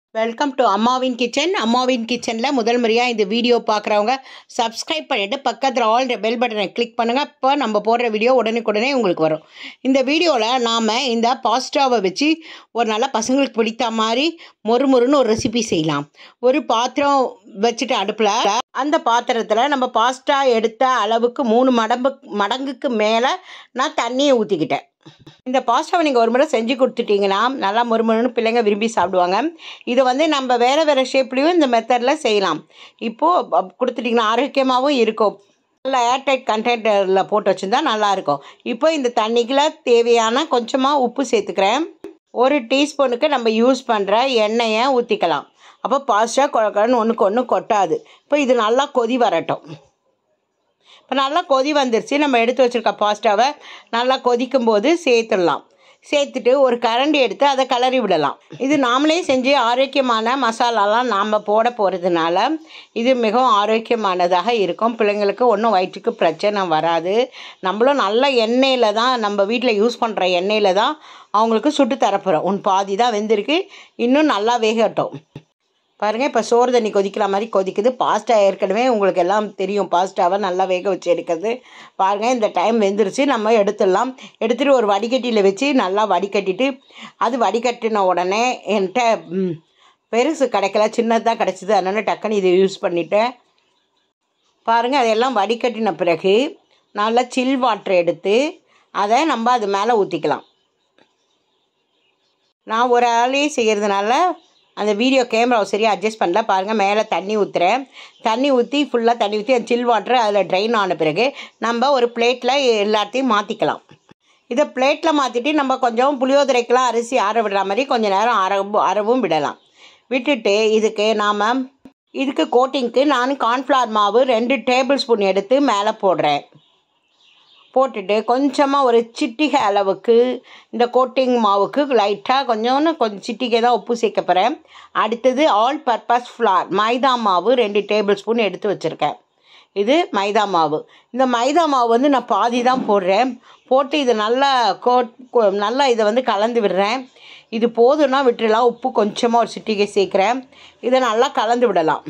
welcome to அம்மாவின் kitchen அம்மாவின் கிச்சனில் முதல் முறையாக இந்த வீடியோ பார்க்குறவங்க சப்ஸ்கிரைப் பண்ணிவிட்டு பக்கத்தில் ஆல் பெல் பட்டனை கிளிக் பண்ணுங்கள் அப்போ நம்ம போடுற வீடியோ உடனுக்குடனே உங்களுக்கு வரும் இந்த வீடியோவில் நாம் இந்த பாஸ்டாவை வச்சு ஒரு நல்ல பசங்களுக்கு பிடித்த மாதிரி மொறுமொறுன்னு ஒரு ரெசிபி செய்யலாம் ஒரு பாத்திரம் வச்சுட்டு அடுப்பில் அந்த பாத்திரத்தில் நம்ம பாஸ்டா எடுத்த அளவுக்கு மூணு மடங்கு மடங்குக்கு மேலே நான் தண்ணியை ஊற்றிக்கிட்டேன் இந்த பாஸ்டாவை நீங்கள் ஒரு முறை செஞ்சு கொடுத்துட்டீங்கன்னா நல்லா மொறுமொறுன்னு பிள்ளைங்க விரும்பி சாப்பிடுவாங்க இதை வந்து நம்ம வேறு வேறு ஷேப்லேயும் இந்த மெத்தடில் செய்யலாம் இப்போது கொடுத்துட்டிங்கன்னா ஆரோக்கியமாகவும் இருக்கும் நல்ல ஏர்டைட் கண்டெய்னரில் போட்டு வச்சுருந்தா நல்லாயிருக்கும் இப்போ இந்த தண்ணிக்குள்ள தேவையான கொஞ்சமாக உப்பு சேர்த்துக்கிறேன் ஒரு டீஸ்பூனுக்கு நம்ம யூஸ் பண்ணுற எண்ணெயை ஊற்றிக்கலாம் அப்போ பாஸ்டா குழக்கன்னு ஒன்றுக்கு ஒன்று கொட்டாது இப்போ இது நல்லா கொதி வரட்டும் இப்போ நல்லா கொதி வந்துருச்சு நம்ம எடுத்து வச்சுருக்க பாஸ்டாவை நல்லா கொதிக்கும் போது சேர்த்துடலாம் சேர்த்துட்டு ஒரு கரண்டி எடுத்து அதை கிளறி விடலாம் இது நாமளே செஞ்சு ஆரோக்கியமான மசாலாலாம் நாம் போட போகிறதுனால இது மிகவும் ஆரோக்கியமானதாக இருக்கும் பிள்ளைங்களுக்கு ஒன்றும் வயிற்றுக்கு பிரச்சனை வராது நம்மளும் நல்ல எண்ணெயில் தான் நம்ம வீட்டில் யூஸ் பண்ணுற எண்ணெயில் தான் அவங்களுக்கு சுட்டு தரப்போகிறோம் உன் பாதி தான் வெந்திருக்கு இன்னும் நல்லா வேகட்டும் பாருங்கள் இப்போ சோறு தண்ணி கொதிக்கிற மாதிரி கொதிக்குது பாஸ்டா ஏற்கனவே உங்களுக்கு எல்லாம் தெரியும் பாஸ்டாவை நல்லா வேக வச்சு எடுக்கிறது பாருங்கள் இந்த டைம் வெந்துருச்சு நம்ம எடுத்துடலாம் எடுத்துகிட்டு ஒரு வடிகட்டியில் வச்சு நல்லா வடிகட்டிட்டு அது வடிகட்டின உடனே என்கிட்ட ம், பெருசு கிடைக்கல சின்னதாக கிடச்சிது அதனால் டக்குன்னு இதை யூஸ் பண்ணிட்டேன் பாருங்கள் அதெல்லாம் வடிகட்டின பிறகு நல்லா சில் வாட்டர் எடுத்து அதை நம்ம அது மேலே ஊற்றிக்கலாம் நான் ஒரு ஆளே செய்கிறதுனால அந்த வீடியோ கேமராவை சரியாக அட்ஜஸ்ட் பண்ணல பாருங்கள் மேலே தண்ணி ஊற்றுறேன் தண்ணி ஊற்றி ஃபுல்லாக தண்ணி ஊற்றி அந்த சில் வாட்டர் அதில் ட்ரைன் ஆன பிறகு நம்ம ஒரு பிளேட்டில் எல்லாத்தையும் மாற்றிக்கலாம் இதை பிளேட்டில் மாற்றிட்டு நம்ம கொஞ்சம் புளியோதரைக்கெலாம் அரிசி ஆற விடுற மாதிரி கொஞ்சம் நேரம் அரவும் அரவும் விடலாம் விட்டுட்டு இதுக்கு நாம் இதுக்கு கோட்டிங்க்கு நான் கார்ன்ஃப்ளவர் மாவு ரெண்டு டேபிள் ஸ்பூன் எடுத்து மேலே போடுறேன் போட்டுட்டு கொஞ்சமாக ஒரு சிட்டிகை அளவுக்கு இந்த கோட்டிங் மாவுக்கு லைட்டாக கொஞ்சோன்னு கொஞ்சம் சிட்டிகை தான் உப்பு சேர்க்க போகிறேன் அடுத்தது ஆல் பர்பஸ் ஃப்ளார் மைதா மாவு ரெண்டு டேபிள் ஸ்பூன் எடுத்து வச்சுருக்கேன் இது மைதா மாவு இந்த மைதா மாவு வந்து நான் பாதி தான் போடுறேன் போட்டு இது நல்லா கோட் கொ- நல்லா இதை வந்து கலந்து விடுறேன் இது போதும்னா விட்டுடலாம் உப்பு கொஞ்சமாக ஒரு சிட்டிகை சேர்க்குறேன் இதை நல்லா கலந்து விடலாம்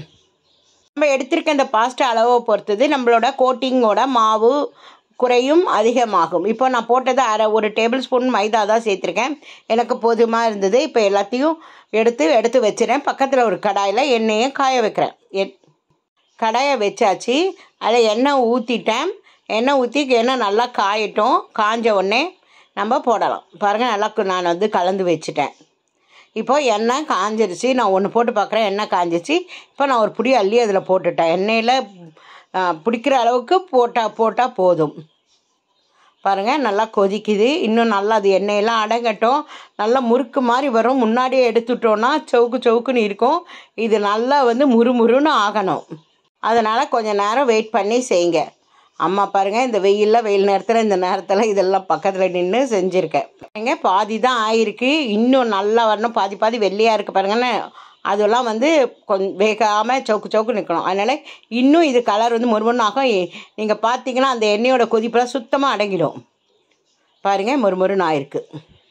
நம்ம எடுத்திருக்க இந்த பாஸ்டா அளவை பொறுத்தது நம்மளோட கோட்டிங்கோட மாவு குறையும் அதிகமாகும் இப்போ நான் போட்டது அரை ஒரு டேபிள் ஸ்பூன் மைதா தான் சேர்த்துருக்கேன் எனக்கு போதுமாக இருந்தது இப்போ எல்லாத்தையும் எடுத்து எடுத்து வச்சுறேன் பக்கத்தில் ஒரு கடாயில் எண்ணெயை காய வைக்கிறேன் எ கடாயை வச்சாச்சு அதில் எண்ணெய் ஊற்றிட்டேன் எண்ணெய் ஊற்றி எண்ணெய் நல்லா காயட்டும் காஞ்ச உடனே நம்ம போடலாம் பாருங்கள் நல்லா கு- நான் வந்து கலந்து வச்சுட்டேன் இப்போ எண்ணெய் காஞ்சிருச்சு நான் ஒன்று போட்டு பார்க்குறேன் எண்ணெய் காஞ்சிச்சு இப்போ நான் ஒரு புடி அள்ளி அதில் போட்டுட்டேன் எண்ணெயில் ஆ, பிடிக்கிற அளவுக்கு போட்டால் போட்டால் போதும் பாருங்கள் நல்லா கொதிக்குது இன்னும் நல்லா அது எண்ணெயெல்லாம் அடங்கட்டும் நல்லா முறுக்கு மாதிரி வரும் முன்னாடியே எடுத்துட்டோன்னா சவுக்கு சவுக்குன்னு இருக்கும் இது நல்லா வந்து முறுமுறுன்னு ஆகணும் அதனால் கொஞ்சம் நேரம் வெயிட் பண்ணி செய்யுங்க அம்மா பாருங்கள் இந்த வெயிலில் வெயில் நேரத்தில் இந்த நேரத்தில் இதெல்லாம் பக்கத்தில் நின்று செஞ்சுருக்கேன் பாருங்க பாதி தான் ஆயிருக்கு இன்னும் நல்லா வரணும் பாதி பாதி வெள்ளையாக இருக்குது பாருங்கன்னு அதெல்லாம் வந்து கொஞ்சம் வேகாமல் சவுக்கு சவுக்கு நிற்கணும் அதனால் இன்னும் இது கலர் வந்து முறுமுறுன்னு ஆகும் நீங்கள் பார்த்தீங்கன்னா அந்த எண்ணெயோட கொதிப்பெல்லாம் சுத்தமாக அடங்கிடும் பாருங்கள் முறுமுறுன்னு ஆயிருக்கு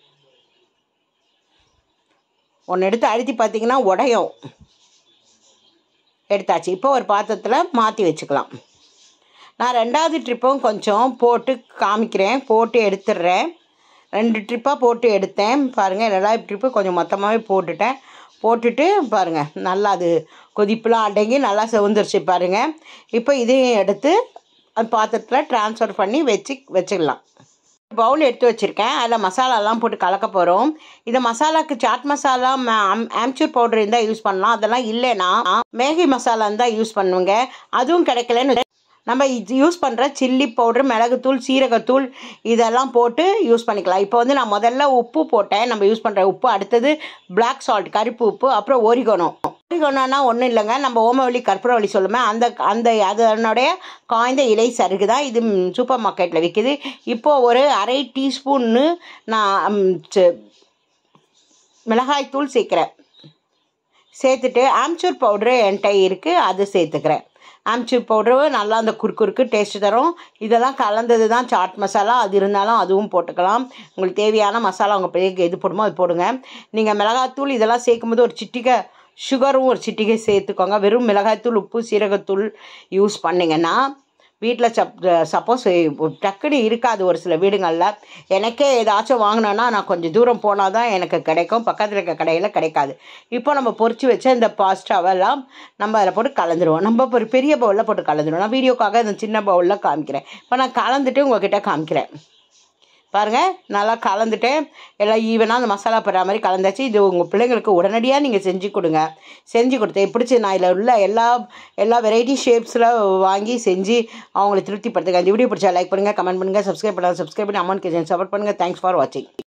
ஒன்று எடுத்து அழுத்தி பார்த்தீங்கன்னா உடையும் எடுத்தாச்சு இப்போ ஒரு பாத்திரத்தில் மாற்றி வச்சுக்கலாம் நான் ரெண்டாவது ட்ரிப்பும் கொஞ்சம் போட்டு காமிக்கிறேன் போட்டு எடுத்துடுறேன் ரெண்டு ட்ரிப்பாக போட்டு எடுத்தேன் பாருங்கள் ரெண்டாவது ட்ரிப்பு கொஞ்சம் மொத்தமாகவே போட்டுட்டேன் போட்டுட்டு பாருங்கள் நல்லா அது கொதிப்புலாம் அடங்கி நல்லா செவந்துருச்சு பாருங்கள் இப்போ இதையும் எடுத்து அந்த பாத்திரத்தில் ட்ரான்ஸ்ஃபர் பண்ணி வச்சு வச்சுக்கலாம் பவுல் எடுத்து வச்சுருக்கேன் அதில் மசாலாலாம் போட்டு கலக்க போகிறோம் இந்த மசாலாக்கு சாட் மசாலா ஆம்ச்சூர் பவுடர் இருந்தால் யூஸ் பண்ணலாம் அதெல்லாம் இல்லைன்னா மேகி மசாலா இருந்தால் யூஸ் பண்ணுங்க அதுவும் கிடைக்கலன்னு நம்ம இது யூஸ் பண்ணுற சில்லி பவுடர் மிளகுத்தூள் சீரகத்தூள் இதெல்லாம் போட்டு யூஸ் பண்ணிக்கலாம் இப்போ வந்து நான் முதல்ல உப்பு போட்டேன் நம்ம யூஸ் பண்ணுற உப்பு அடுத்தது Black சால்ட் கருப்பு உப்பு அப்புறம் ஓரிகோனம் ஓரிகோனம்னா ஒன்றும் இல்லைங்க நம்ம ஓமவல்லி கற்பூரவள்ளி சொல்லுமே அந்த அந்த அதனுடைய காய்ந்த இலை சருகு தான் இது சூப்பர் மார்க்கெட்டில் விற்கிது இப்போது ஒரு அரை டீஸ்பூன்னு நான் ம், ச- மிளகாய்த்தூள் சேர்க்குறேன் சேர்த்துட்டு ஆம்ச்சூர் பவுட்ரு என்கிட்ட இருக்குது அது சேர்த்துக்கிறேன் ஆம்ச்சூர் பவுடரு நல்லா அந்த குறுக்குறுக்கு டேஸ்ட்டு தரும் இதெல்லாம் கலந்தது தான் சாட் மசாலா அது இருந்தாலும் அதுவும் போட்டுக்கலாம் உங்களுக்கு தேவையான மசாலா உங்கள் பிள்ளைக்கு எது போடுமோ அது போடுங்க நீங்கள் மிளகாத்தூள் இதெல்லாம் சேர்க்கும்போது ஒரு சிட்டிகை சுகரும் ஒரு சிட்டிகை சேர்த்துக்கோங்க வெறும் மிளகாய்த்தூள் உப்பு சீரகத்தூள் யூஸ் பண்ணிங்கன்னா வீட்டில் சப் சப்போஸ் டக்குனு இருக்காது ஒரு சில வீடுங்களில் எனக்கே ஏதாச்சும் வாங்கினோன்னா நான் கொஞ்சம் தூரம் போனால் தான் எனக்கு கிடைக்கும் பக்கத்தில் இருக்க கடையில் கிடைக்காது இப்போ நம்ம பொரிச்சு வச்ச இந்த பாஸ்டாவெல்லாம் நம்ம அதில் போட்டு கலந்துருவோம் நம்ம ஒரு பெரிய பவுலில் போட்டு கலந்துருவோம் நான் வீடியோக்காக இந்த சின்ன பவுலில் காமிக்கிறேன் இப்போ நான் கலந்துட்டு உங்ககிட்ட காமிக்கிறேன் பாருங்கள் நல்லா கலந்துட்டு எல்லாம் ஈவனாக அந்த மசாலா போடுற மாதிரி கலந்தாச்சு இது உங்கள் பிள்ளைங்களுக்கு உடனடியாக நீங்கள் செஞ்சு கொடுங்க செஞ்சு கொடுத்தேன் பிடிச்சி நான் இதில் உள்ள எல்லா எல்லா வெரைட்டி ஷேப்ஸில் வாங்கி செஞ்சு அவங்களை திருப்திப்படுத்துங்க இந்த வீடியோ பிடிச்சா லைக் பண்ணுங்கள் கமெண்ட் பண்ணுங்கள் சப்ஸ்கிரைப் பண்ணால் சப்ஸ்கிரைப் பண்ணி அமௌண்ட் கிச்சன் சப்போர்ட் பண்ணுங்கள் தேங்க்ஸ் ஃபார் வாட்சிங்